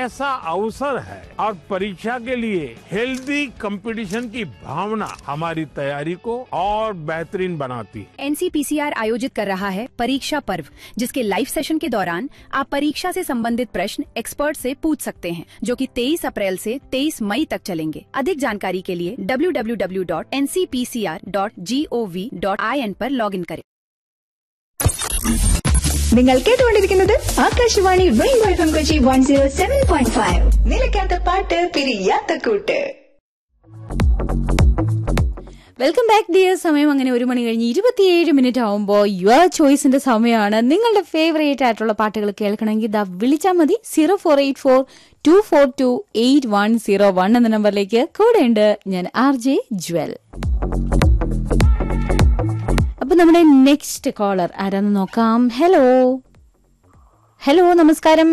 ऐसा अवसर है और परीक्षा के लिए हेल्दी कंपटीशन की भावना हमारी तैयारी को और बेहतरीन बनाती है एनसीपीसीआर आयोजित कर रहा है परीक्षा पर्व जिसके लाइव सेशन के दौरान आप परीक्षा से संबंधित प्रश्न एक्सपर्ट से पूछ सकते हैं जो कि 23 अप्रैल से 23 मई तक चलेंगे अधिक जानकारी के लिए www.ncpcr.gov.in पर लॉगिन करें നിങ്ങൾ കേട്ടുകൊണ്ടിരിക്കുന്നത് Akashvani rainbow F M Kochi one zero seven point five നിലയ്ക്കാത്ത പാട്ട് പിരിയാത്ത കൂട്ട് വെൽക്കം ബാക്ക് ഡിയർ സമയം അങ്ങനെ ഒരു മണി കഴിഞ്ഞ് ഇരുപത്തിയേഴ് മിനിറ്റ് ആവുമ്പോൾ യുവർ ചോയ്സിന്റെ സമയമാണ് നിങ്ങളുടെ ഫേവറേറ്റ് ആയിട്ടുള്ള പാട്ടുകൾ കേൾക്കണമെങ്കിൽ ഇതാ വിളിച്ചാൽ മതി zero four eight four two four two eight one zero one എന്ന നമ്പറിലേക്ക് കൂടെയുണ്ട് ഞാൻ ആർ ജെ ജ്വൽ അപ്പൊ നമ്മുടെ നെക്സ്റ്റ് കോളർ ആരാന്ന് നോക്കാം ഹലോ ഹലോ നമസ്കാരം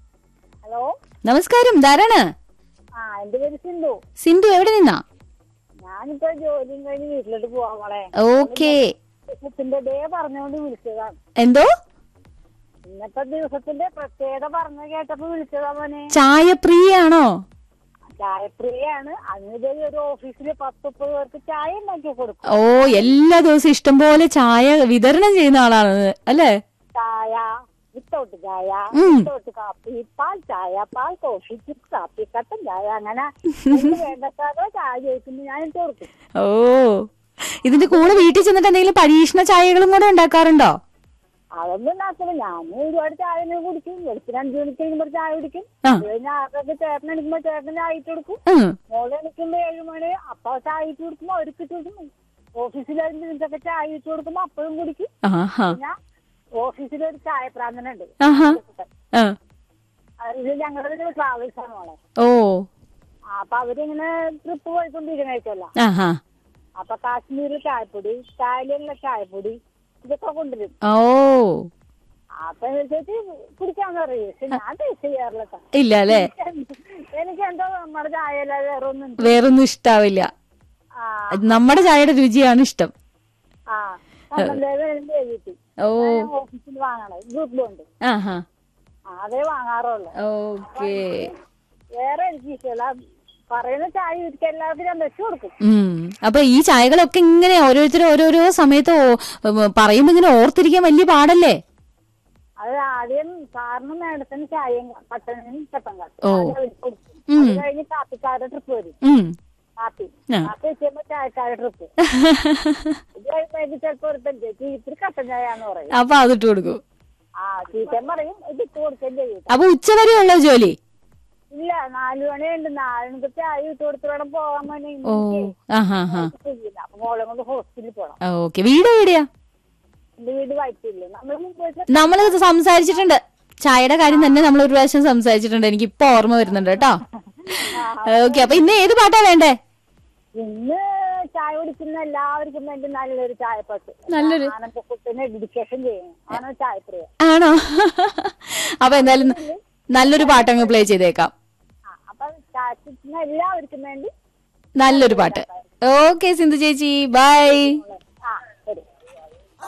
ഹലോ നമസ്കാരം ധാരാണ് ആ എന്റെ പേര് സിന്ധു സിന്ധു എവിടെ നിന്നാ ഞാനിപ്പോ ജോലിയും കഴിഞ്ഞ് വീട്ടിലോട്ട് പോവാ മോളെ ഓക്കേ ദിവസത്തിന്റെ ഡേ പറഞ്ഞുകൊണ്ട് വിളിച്ചതാണ് എന്തോ ഇന്നത്തെ ദിവസത്തിന്റെ പ്രത്യേകത പറഞ്ഞു കേട്ടപ്പോ വിളിച്ചതാ മോനെ ചായപ്രിയാണോ ചായപ്രിയാണ് അന്ന് ഇതേ ഒരു ഓഫീസിൽ പത്ത് മുപ്പത് പേർക്ക് ചായ ഉണ്ടാക്കി കൊടുക്കും ഓ എല്ലാ ദിവസവും ഇഷ്ടംപോലെ ചായ വിതരണം ചെയ്യുന്ന ആളാണ് അല്ലേ ചായ വിത്തൗട്ട് ചായ ഉം. വിത്തൗട്ട് കാപ്പി പാൽ ചായ പാൽ കോഫി ചിപ്സ് കാപ്പി കട്ടൻ ചായ അങ്ങനെ എനിക്ക് വേണ്ടക്കാതെ ചായ ചോദിക്കുമ്പോൾ ഞാൻ ഇട്ട് കൊടുക്കും ഓ ഇതിന്റെ കൂടെ വീട്ടിൽ ചെന്നിട്ട് എന്തെങ്കിലും പരീക്ഷണ ചായകളും കൂടെ ഉണ്ടാക്കാറുണ്ടോ അതൊന്നും ഉണ്ടാക്കില്ല ഞാൻ ഒരുപാട് ചായ തന്നെ കുടിക്കും വെളുപ്പിന് അഞ്ചു മണിക്ക് കഴിയുമ്പോൾ ചായ കുടിക്കും ആ. അത് കഴിഞ്ഞ് ആർക്കൊക്കെ ചേട്ടൻ എണിക്കുമ്പോ ചേട്ടൻ ചായ ഇട്ട് കൊടുക്കും ഉം. മോളെ എണിക്കുമ്പോ ഏഴ് മണി അപ്പൊ ചായ ഇട്ട് കൊടുക്കുമ്പോ അവർക്ക് ഇട്ട് കൊടുക്കും ഓഫീസിലായിരുന്നു നിങ്ങൾക്കൊക്കെ ചായ ഇട്ട് കൊടുക്കുമ്പോ അപ്പോഴും കുടിക്കും ആഹാ പിന്നെ ഓഫീസിലൊരു ചായ പ്രാന്തനുണ്ട് ആഹാ ആ. ഇത് ഞങ്ങളുടെ ഒരു ട്രാവൽസ് ആണ് മോളെ ഓ ആ, അപ്പൊ അവരിങ്ങനെ ട്രിപ്പ് പോയിക്കൊണ്ടിരിക്കണേക്കല്ല ആഹാ അപ്പൊ കാശ്മീരിൽ ചായപ്പൊടി തായ്ലൻഡിലെ ചായപ്പൊടി ഇതൊക്കെ കൊണ്ടുവരും ഓ അപ്പൊ ചേച്ചി കുടിക്കാന്ന് പറയും പക്ഷെ ഞാൻ ടേസ്റ്റ് ചെയ്യാറില്ല ട്ടോ. ഇല്ല അല്ലേ എനിക്ക് എന്തോ നമ്മുടെ ചായ അല്ലാതെ വേറെ ഒന്നും വേറൊന്നും ഇഷ്ടാവില്ല ആ നമ്മുടെ ചായയുടെ രുചിയാണ് ഇഷ്ടം ആ പന്ത്രണ്ടേഴ് എഴുതി എഴുതി ഓ ഓഫീസിൽ വാങ്ങണേ ഗ്രൂപ്പ് ബോണ്ട് ആഹാ ആ, അതേ വാങ്ങാറുള്ളൂ ഓക്കേ വേറെ എനിക്ക് ഇഷ്ടമല്ല പറയുന്ന ചായ ഇരിക്കും എല്ലാവർക്കും ഞാൻ വെച്ചു കൊടുക്കും ഉം അപ്പൊ ഈ ചായകളൊക്കെ ഇങ്ങനെ ഓരോരുത്തരും ഓരോരോ സമയത്ത് ഓ- ഉം, പറയുമ്പോ ഇങ്ങനെ ഓർത്തിരിക്കാൻ വലിയ പാടല്ലേ അത് ആദ്യം സാറിനും മേഡത്തിന് ചായയും പട്ടനും ചട്ടം ഓ. കൊടുക്കും ഉം. അത് കഴിഞ്ഞ് കാപ്പിക്കാരുടെ ട്രിപ്പ് വരും ഉം കാപ്പി ആ. കാപ്പി വെച്ചുമ്പോ ചായക്കാരുടെ ട്രിപ്പ് ഇത് കഴിയുമ്പോ ചിലപ്പോ ഒരുത്തൻ ചേച്ചി ഇത്തിരി കട്ടൻ ചായന്ന് പറയും അപ്പൊ അതിട്ട് കൊടുക്കും ആ ചീത്തൻ പറയും ഇത് ഇട്ട് കൊടുക്കുകയും ചെയ്യും അപ്പൊ ഉച്ചവരെ ഉള്ളോ ജോലി ഇല്ല നാലു മണിയുണ്ട് നാലിനൊക്കെ ചായ ഇട്ട് കൊടുത്ത് വേണം പോകാൻ വേണ്ടി ഓ ആഹാ ഹാ അപ്പൊ മോളെ കൊണ്ട് ഹോസ്പിറ്റലിൽ പോണം ഓക്കെ വീട് എവിടെയാ എന്റെ വീട് വൈറ്റില്ലേ നമ്മൾ മുമ്പ് വെച്ച നമ്മൾ സംസാരിച്ചിട്ടുണ്ട് ചായയുടെ കാര്യം തന്നെ നമ്മൾ ഒരു പ്രാവശ്യം സംസാരിച്ചിട്ടുണ്ട് എനിക്ക് ഇപ്പൊ ഓർമ്മ വരുന്നുണ്ട് കേട്ടോ ഓക്കെ അപ്പൊ ഇന്ന് ഏത് പാട്ടാ വേണ്ടേ ഇന്ന് ചായ കുടിക്കുന്ന എല്ലാവർക്കും വേണ്ടി നല്ലൊരു ചായപ്പട്ട് നല്ലൊരു- ആനന്ദക്കുട്ടിനെ ഡെഡിക്കേഷൻ ചെയ്യണം ആണ് ചായപ്രിയ ആണോ അപ്പൊ എന്തായാലും നല്ലൊരു പാട്ടങ്ങ് പ്ലേ ചെയ്തേക്കാം ആ അപ്പൊ ചായ കുടിക്കുന്ന എല്ലാവർക്കും വേണ്ടി നല്ലൊരു പാട്ട് ഓക്കെ സിന്ധു ചേച്ചി ബൈ